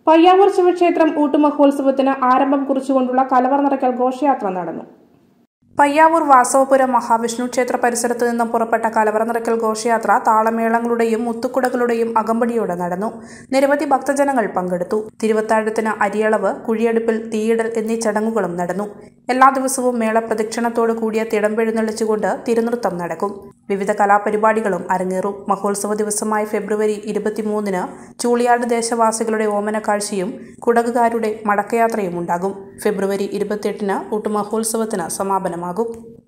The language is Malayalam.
പയ്യാവൂർ ശിവക്ഷേത്രം ഊട്ടുമഹോത്സവത്തിന് ആരംഭം കുറിച്ചുകൊണ്ടുള്ള കലവർ നിറയ്ക്കൽ ഘോഷയാത്ര നടന്നു പയ്യാവൂർ വാസവപുരം മഹാവിഷ്ണു ക്ഷേത്ര പരിസരത്ത് നിന്നും പുറപ്പെട്ട കലവറ നിറയ്ക്കൽ ഘോഷയാത്ര താളമേളങ്ങളുടെയും മുത്തുക്കുടകളുടെയും അകമ്പടിയോടെ നടന്നു നിരവധി ഭക്തജനങ്ങൾ പങ്കെടുത്തു തിരുവത്താഴത്തിന് അരിയളവ് കുഴിയെടുപ്പിൽ തീയിടൽ എന്നീ ചടങ്ങുകളും നടന്നു എല്ലാ ദിവസവും മേള പ്രദക്ഷിണത്തോടു കൂടിയ തിടമ്പെഴുന്നള്ളിച്ചുകൊണ്ട് തിരുനൃത്തം നടക്കും വിവിധ കലാപരിപാടികളും അരങ്ങേറും മഹോത്സവ ദിവസമായ ഫെബ്രുവരി ഇരുപത്തിമൂന്നിന് ചൂളിയാട് ദേശവാസികളുടെ ഓമനക്കാഴ്ചയും കുടകുകാരുടെ മടക്കയാത്രയും ഉണ്ടാകും ഫെബ്രുവരി ഇരുപത്തിയെട്ടിന് ഊട്ടുമഹോത്സവത്തിന് സമാപനമാകും